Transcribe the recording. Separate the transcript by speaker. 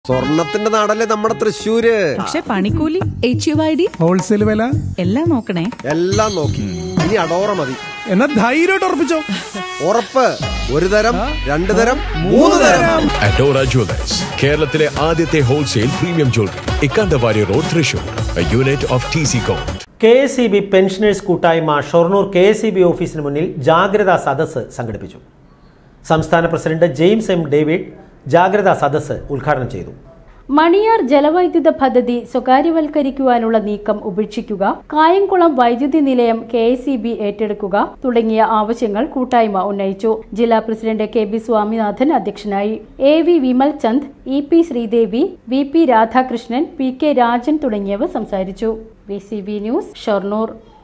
Speaker 1: സ്വർണത്തിന്റെ നാടല്ലേ നമ്മുടെ തൃശ്ശൂര്
Speaker 2: പക്ഷെ പണിക്കൂലി H U I D
Speaker 3: wholesale വില
Speaker 2: എല്ലാം നോക്കണേ
Speaker 1: എല്ലാം നോക്കി ഇനി അടോറ മതി
Speaker 3: എന്നാ ധൈര്യമായിട്ട് ഉറപ്പിച്ചോ
Speaker 1: ഉറപ്പ് ഒരു തരം രണ്ടു തരം മൂന്ന് തരം
Speaker 4: അറ്റോറ ജ്വല്ലേഴ്സ് കേരളത്തിലെ ആദ്യത്തെ wholesale premium jewellery Ikkandavari road Thrissur unit of T C കോം
Speaker 5: K S E B pensioners കൂട്ടായ്മ Shoranur K S E B ഓഫീസിന് മുന്നിൽ ജാഗ്രതാ സദസ്സ് സംഘടിപ്പിച്ചു സംസ്ഥാന പ്രസിഡന്റ് ജെയിംസ് എം ഡേവിഡ് ജാഗ്രതാ സദസ്സ് ഉദ്ഘാടനം ചെയ്തു
Speaker 6: മണിയാർ ജലവൈദ്യുത പദ്ധതി സ്വകാര്യവൽക്കരിക്കുവാനുള്ള നീക്കം ഉപേക്ഷിക്കുക കായംകുളം വൈദ്യുതി നിലയം കെ എസ് ഇ ബി ഏറ്റെടുക്കുക തുടങ്ങിയ ആവശ്യങ്ങൾ കൂട്ടായ്മ ഉന്നയിച്ചു ജില്ലാ പ്രസിഡന്റ് കെ ബി സ്വാമിനാഥൻ അധ്യക്ഷനായി A V Vimal Chand E P Sreedevi V P Radhakrishnan P K Rajan തുടങ്ങിയവർ സംസാരിച്ചു V C B news Shoranur